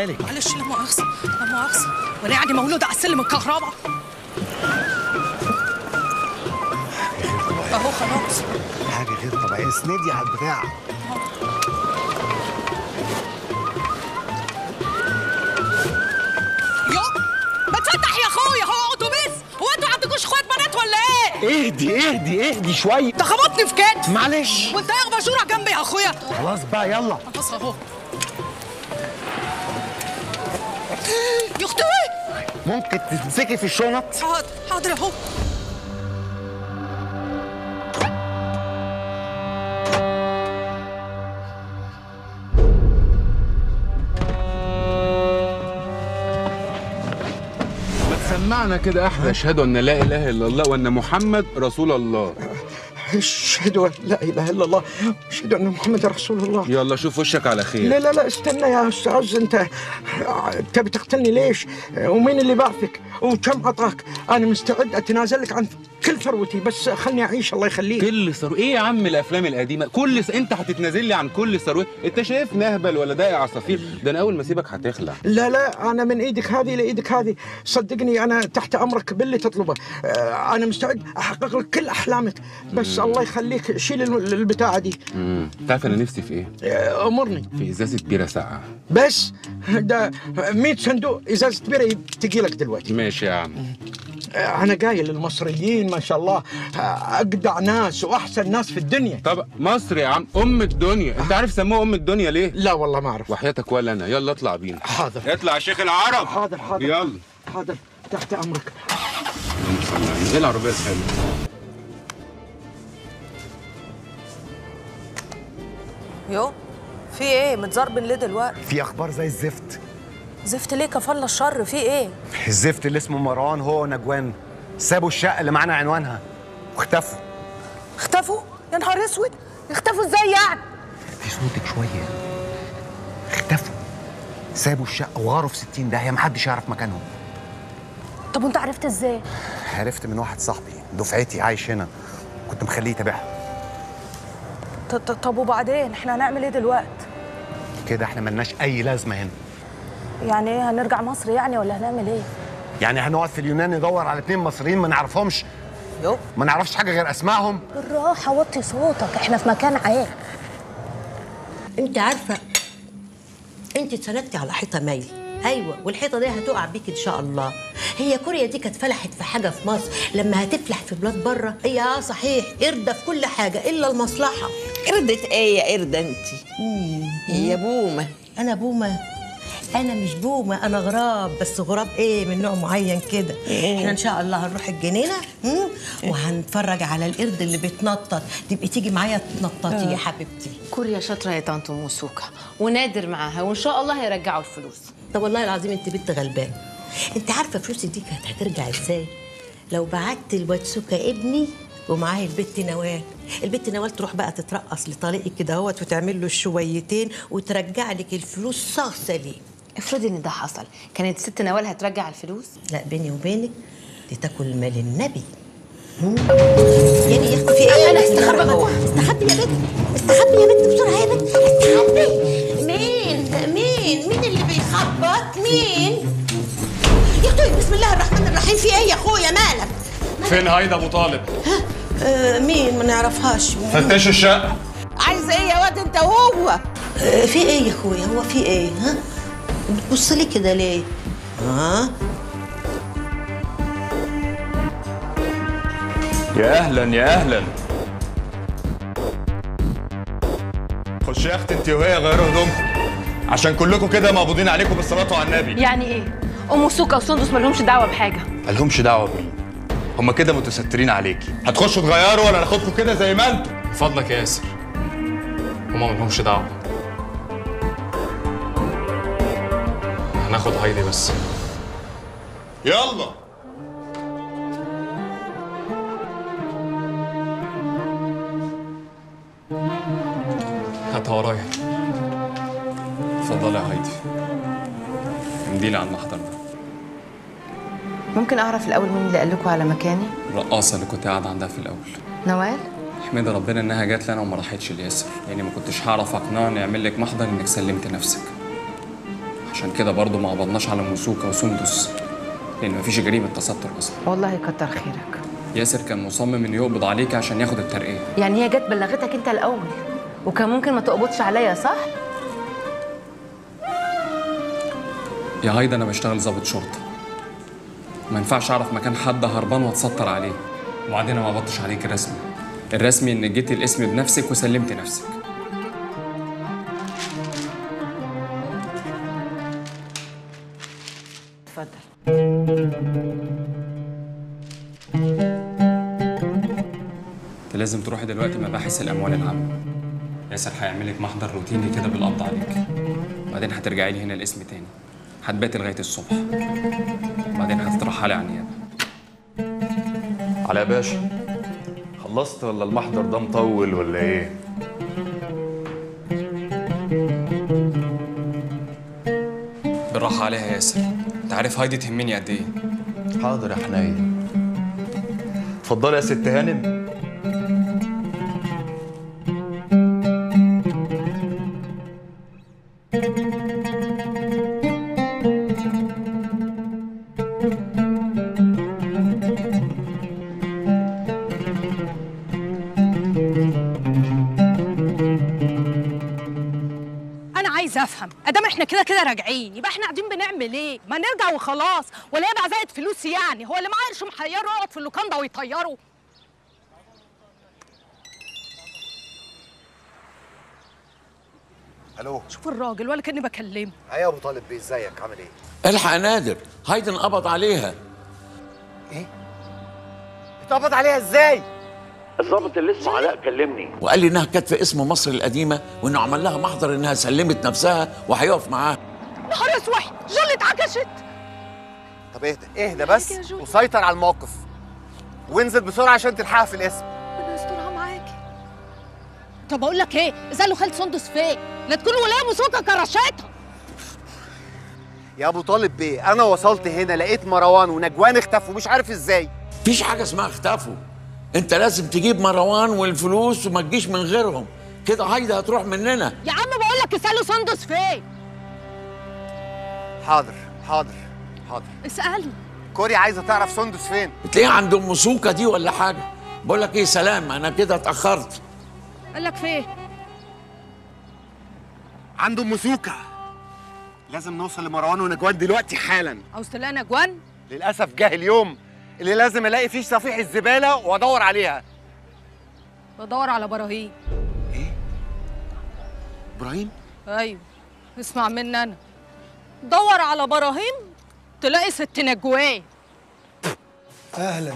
مالك معلش لا مؤاخذة لا مؤاخذة وانا يعني مولودة على السلم الكهرباء اهو خلاص حاجه غير طبيعيه اسندي على البتاع يو ما تفتح يا اخويا هو اتوبيس هو انتوا عندكوش اخوات بنات ولا ايه؟ اهدي اهدي اهدي شويه ده خبطني في كتف معلش وانت يا بشوره جنبي يا اخويا خلاص بقى يلا خلاص اهو يا اختي ممكن تمسكي في الشنط حاضر حاضر اهو ما تسمعنا كده احلى اشهد ان لا اله الا الله وان محمد رسول الله اشهد ان لا اله الا الله اشهد ان محمد رسول الله يلا شوف وشك على خير لا لا لا استنى يا استاذ انت تبي تقتلني ليش؟ ومين اللي بعثك؟ وكم عطاك؟ انا مستعد اتنازل لك عن كل ثروتي بس خلني اعيش الله يخليك كل ثروه ايه يا عم الافلام القديمه كل س... انت هتتنازل لي عن كل ثروه انت شايف نهبل ولا داقي عصافير ده انا اول ما اسيبك هتخلع لا لا انا من ايدك هذه لايدك هذه صدقني انا تحت امرك باللي تطلبه آه، انا مستعد احقق لك كل احلامك بس الله يخليك شيل الم- البتاعه دي امم تعرف انا نفسي في ايه آه، امرني في ازازه بيره ساقعه بس ده 100 صندوق ازازه بيره تجي لك دلوقتي ماشي يا عم انا قايل المصريين ما شاء الله اجدع ناس واحسن ناس في الدنيا طب مصر يا عم ام الدنيا انت عارف سموها ام الدنيا ليه لا والله ما اعرف وحياتك ولا انا يلا اطلع بينا حاضر اطلع يا شيخ العرب حاضر حاضر يلا حاضر تحت امرك اللهم صل على النبي. ايه العربيه الحلوه يو في ايه متزربن ليه دلوقتي في اخبار زي الزفت زفت ليه كفالة الشر في ايه الزفت اللي اسمه مروان هو ونجوان سابوا الشقه اللي معانا عنوانها واختفوا اختفوا يا نهار اسود اختفوا ازاي يعني في صوتك شويه اختفوا سابوا الشقه وغاروا في 60 داهيه محدش يعرف مكانهم طب وانت عرفت ازاي عرفت من واحد صاحبي دفعتي عايش هنا كنت مخليه يتابعها ط- ط- طب وبعدين احنا هنعمل ايه دلوقتي كده احنا ملناش اي لازمه هنا يعني ايه هنرجع مصر يعني ولا هنعمل ايه يعني هنقعد في اليونان ندور على اتنين مصريين ما نعرفهمش يو ما نعرفش حاجه غير اسمائهم بالراحة وطي صوتك احنا في مكان عام انت عارفه انت اتسندتي على حيطه مايل ايوه والحيطه دي هتقع بيك ان شاء الله هي كوريا دي كانت فلحت في حاجه في مصر لما هتفلح في بلاد بره هي اه صحيح قرده في كل حاجه الا المصلحه قردة ايه يا قردة انت هي بومة انا بومه انا مش بومه انا غراب بس غراب ايه من نوع معين كده احنا ان شاء الله هنروح الجنينه مم، وهنتفرج على القرد اللي بيتنطط تبقي تيجي معايا تنططي يا حبيبتي كوريا شاطره يا طنط موسوكا ونادر معاها وان شاء الله هيرجعوا الفلوس طب والله العظيم انت بنت غلبان انت عارفه فلوسي دي كانت هترجع ازاي لو بعت الواتسوكا ابني ومعاه البت نوال البت نوال تروح بقى تترقص لطليقك كده اهوت وتعمل له الشويتين وترجع لك الفلوس صاغ سليم افرضي ان ده حصل كانت ست نوال هترجع الفلوس لا بيني وبينك دي تاكل مال النبي مم. يعني يا اختي في ايه أنا استخبى جوه. استخبي يا بنت استخبي يا بنت بسرعه يا بنت استخبي مين مين مين اللي بيخبط مين يا اختي بسم الله الرحمن الرحيم في ايه يا اخويا مالك فين هيدا ابو طالب؟ آه مين ما نعرفهاش فتشوا الشقة عايزة ايه يا واد انت وهو آه في ايه يا اخويا هو في ايه ها بتبص لي كده ليه ها يا اهلا يا اهلا خش يا اختي انت وهي غيروا هدومكم عشان كلكم كده مقبوضين عليكم بالصلاة على النبي يعني ايه ام سوكا وسندس مالهمش دعوه بحاجه مالهمش دعوة بيه هما كده متسترين عليكي هتخشوا تغيروا ولا ناخدكم كده زي ما انتوا من فضلك يا ياسر هما ملهمش دعوة هناخد هايدي بس يلا هاتها ورايا اتفضلي يا هايدي امديلي على المحضر ده ممكن اعرف الاول مين اللي قال لكم على مكاني الرقاصة اللي كنت قاعد عندها في الأول نوال احمد ربنا إنها جات لي أنا وما راحتش لياسر يعني ما كنتش هعرف أقنعه إنه يعمل لك محضر إنك سلمت نفسك عشان كده برضه ما قبضناش على موسوكا وسندس لان مفيش جريمه تستر اصلا والله كتر خيرك ياسر كان مصمم انه يقبض عليك عشان ياخد الترقيه يعني هي جت بلغتك انت الاول وكان ممكن ما تقبضش عليا صح يا هايدا انا بشتغل ضابط شرطه ما ينفعش اعرف مكان حد هربان واتستر عليه وبعدين أنا ما قبضتش عليك الرسمي الرسمي انك جيتي الاسم بنفسك وسلمتي نفسك اتفضل انت لازم تروحي دلوقتي مباحث الاموال العامه ياسر هيعمل لك محضر روتيني كده بالقبض عليك بعدين هترجعي لي هنا الاسم تاني هتباتي لغايه الصبح بعدين هتترحلي على النيابه على يا باشا خلصت ولا المحضر ده مطول ولا ايه بالراحه عليها يا ياسر انت عارف هايدي تهمني قد ايه حاضر يا حنين اتفضلي يا ست هانم انا عايزه افهم ادام احنا كده كده راجعين يبقى احنا قاعدين بنعمل ايه ما نرجع وخلاص ولا هي بقى زائد فلوس يعني هو اللي معاه قرش محيره يقعد في اللوكاندا ويطيره الو شوف الراجل ولا كاني بكلمه ايه يا ابو طالب بيه ازيك عامل ايه الحق يا نادر هايدي انقبض عليها اتقبض عليها ازاي الضابط اللي اسمه علاء كلمني وقال لي انها كانت في اسم مصر القديمه وانه عمل لها محضر انها سلمت نفسها وهيقف معاها نهار اسود جولة اتعكشت طب اهدى اهدى بس وسيطر على الموقف وانزل بسرعه عشان تلحقها في الاسم ربنا يسترها معاكي طب اقول لك ايه زالوا خالد سندس فين لا تكون ولايه موسوكا كرشتها يا ابو طالب بيه انا وصلت هنا لقيت مروان ونجوان اختفوا مش عارف ازاي مفيش حاجه اسمها اختفوا انت لازم تجيب مروان والفلوس وما تجيش من غيرهم كده هايدي هتروح مننا يا عم بقول لك اسالوا سندس فين حاضر حاضر حاضر اسالوا كوري عايزه تعرف سندس فين بتلاقيها عند ام سوكه دي ولا حاجه بقول لك ايه سلام انا كده اتاخرت قال لك فين عنده ام سوكا لازم نوصل لمروان ونجوان دلوقتي حالا عاوز تلاقي نجوان للاسف جه اليوم اللي لازم الاقي فيه صفيح الزباله وادور عليها بدور على براهين ابراهيم ايوه اسمع مني انا دور على براهيم تلاقي ست نجوان اهلا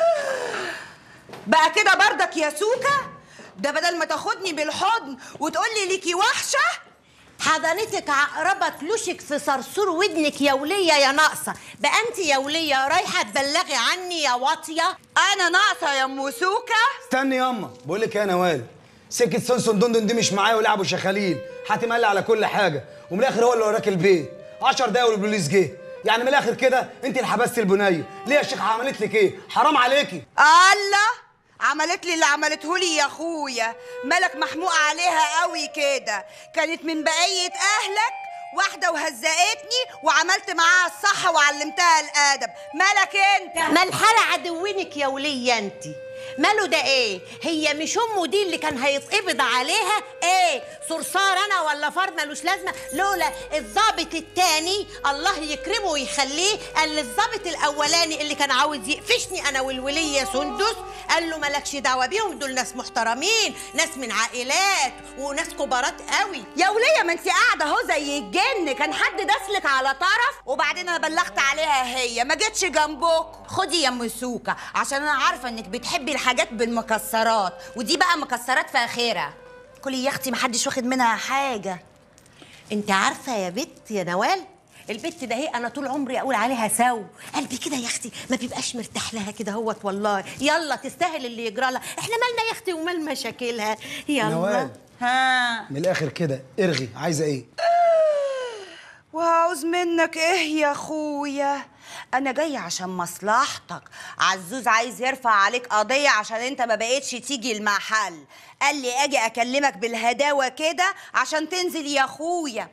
بقى كده بردك يا سوكا ده بدل ما تاخدني بالحضن وتقولي ليكي وحشه حضنتك عقربة لوشك في صرصور ودنك يا ولية يا ناقصة بقى انت يا ولية رايحة تبلغي عني يا واطية انا ناقصه يا ام سوكا استني ياما بقول لك ايه يا نوال سكه سونسون دندن دي مش معايا ولعبوا شخاليل حاتم قال لي على كل حاجه ومن الاخر هو اللي وراك البيت 10 دقايق والبوليس جه يعني من الاخر كده انت اللي حبستي البنيه ليه يا شيخ عملت لك ايه حرام عليكي الله عملت لي اللي عملته لي يا اخويا مالك محموق عليها قوي كده كانت من بقيه اهلك واحده وهزقتني وعملت معاها الصح وعلمتها الادب مالك انت ما الحالة عدوينك يا ولية انت ماله ده ايه هي مش امه دي اللي كان هيتقبض عليها ايه صرصار انا ولا فار ملوش لازمه لولا الضابط التاني الله يكرمه ويخليه قال للضابط الاولاني اللي كان عاوز يقفشني انا والوليه سندس قال له مالكش دعوه بيهم دول ناس محترمين ناس من عائلات وناس كبارات قوي يا وليه ما انت قاعده اهو زي الجن كان حد داسلك على طرف وبعدين انا بلغت عليها هي ما جتش جنبك خدي يا ام سوكا عشان انا عارفه انك بتحبي الحاجات بالمكسرات ودي بقى مكسرات فاخره كلي يا اختي محدش واخد منها حاجه انت عارفه يا بت يا نوال البت ده هي انا طول عمري اقول عليها سو قلبي كده يا اختي ما بيبقاش مرتاح لها كده هوت والله يلا تستاهل اللي يجرى لها احنا مالنا يا اختي ومال مشاكلها يلا نوال. ها من الاخر كده ارغي عايزه ايه وعاوز منك ايه يا اخويا انا جاي عشان مصلحتك عزوز عايز يرفع عليك قضيه عشان انت ما بقيتش تيجي المحل قال لي اجي اكلمك بالهداوه كده عشان تنزل يا اخويا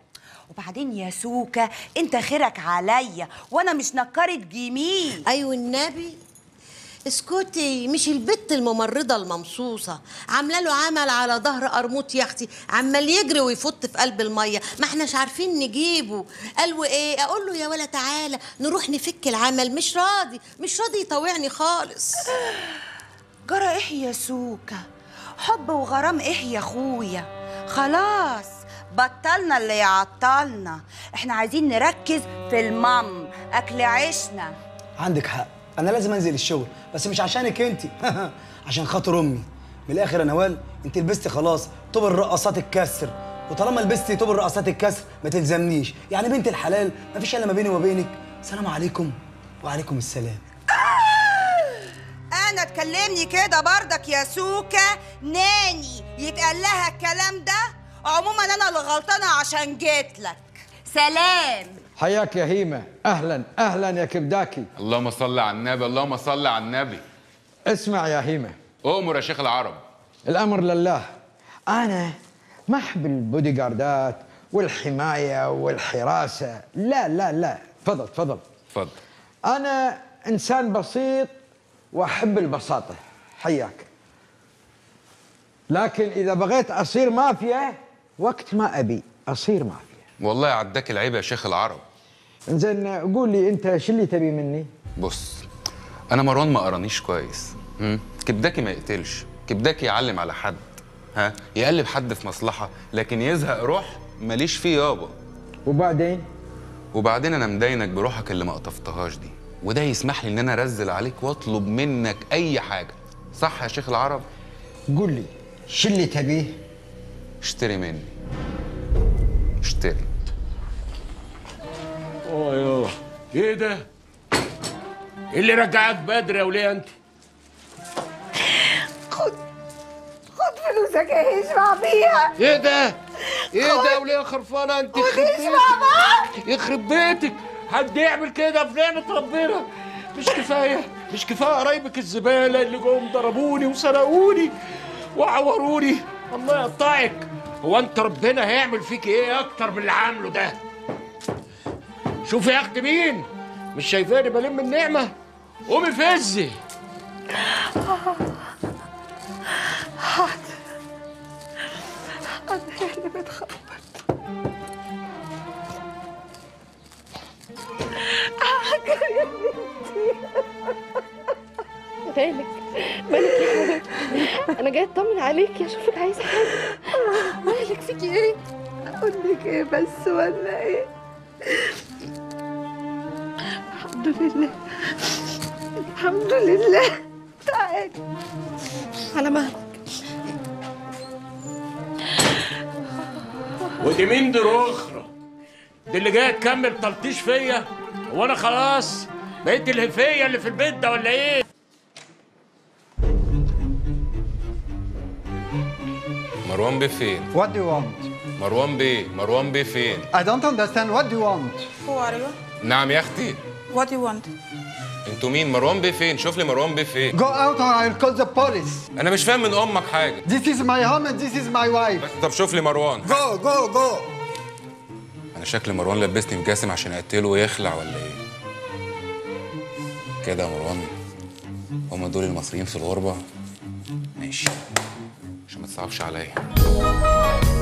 وبعدين يا سوكا انت خيرك عليا وانا مش نكرة جميل ايوه النبي اسكتي مش البت الممرضة الممصوصة عاملة له عمل على ظهر قرموط يا اختي عمال يجري ويفط في قلب المية ما احناش عارفين نجيبه قالوا ايه اقول له يا ولا تعالى نروح نفك العمل مش راضي مش راضي يطوعني خالص جرى ايه يا سوكا حب وغرام ايه يا اخويا خلاص بطلنا اللي يعطلنا احنا عايزين نركز في المام اكل عيشنا عندك حق انا لازم انزل الشغل بس مش عشانك انت عشان خاطر امي من الاخر يا نوال انت لبستي خلاص طوب الرقصات الكسر وطالما لبستي طوب الرقصات الكسر ما تلزمنيش يعني بنت الحلال ما فيش الا ما بيني وبينك سلام عليكم وعليكم السلام انا تكلمني كده برضك يا سوكا ناني يتقال لها الكلام ده عموما انا اللي غلطانه عشان جيت لك سلام حياك يا هيمة أهلا أهلا يا كبداكي اللهم صل على النبي اللهم صل على النبي اسمع يا هيمة أؤمر يا شيخ العرب الأمر لله أنا ما أحب البودي جاردات والحماية والحراسة لا لا لا تفضل تفضل اتفضل أنا إنسان بسيط وأحب البساطة حياك لكن إذا بغيت أصير مافيا وقت ما أبي أصير مافيا والله عداك العيب يا شيخ العرب إنزين قول لي أنت شو اللي تبي مني؟ بص انا مروان ما قرانيش كويس مم؟ كبداكي ما يقتلش كبداكي يعلم على حد ها يقلب حد في مصلحه لكن يزهق روح ماليش فيه يابا وبعدين وبعدين انا مداينك بروحك اللي ما قطفتهاش دي وده يسمح لي ان انا انزل عليك واطلب منك اي حاجه صح يا شيخ العرب قول لي شو اللي تبيه؟ اشتري مني اشتري اه يا ايه ده؟ ايه اللي رجعك بدري يا وليه انت؟ خد خد فلوسك ايه اشبع بيها ايه ده؟ ايه ده يا وليه خرفانه انت يخرب ودي بيتك اشبع يخرب بيتك حد يعمل كده في نعمه ربنا مش كفايه مش كفايه قرايبك الزباله اللي جم ضربوني وسرقوني وعوروني الله يقطعك هو انت ربنا هيعمل فيك ايه اكتر من اللي عامله ده شوفي يا اختي مين مش شايفاني بلم النعمه قومي فزي حاضر انا هي اللي بتخبط حاجة يا بنتي مالك مالك يا حبيبتي انا جايه اطمن عليكي اشوفك عايزه حاجه مالك فيكي ايه اقول لك ايه بس ولا ايه الحمد لله الحمد لله تعالي على مهلك ودي مين دي اخرى دي اللي جايه تكمل تلطيش فيا هو انا خلاص بقيت الهفيه اللي في البيت ده ولا ايه مروان بيه فين What do you want? مروان بيه مروان بيه فين I don't understand. What do you want? Who are you? نعم يا اختي What do you want? انتوا مين مروان بيه فين شوف لي مروان بيه فين Go out or I'll call the police. انا مش فاهم من امك حاجه This is my home and this is my wife. طب شوف لي مروان Go, go, go. انا شكل مروان لبسني مجاسم عشان اقتله ويخلع ولا ايه كده يا مروان هما دول المصريين في الغربه ماشي عشان ما تصعبش عليا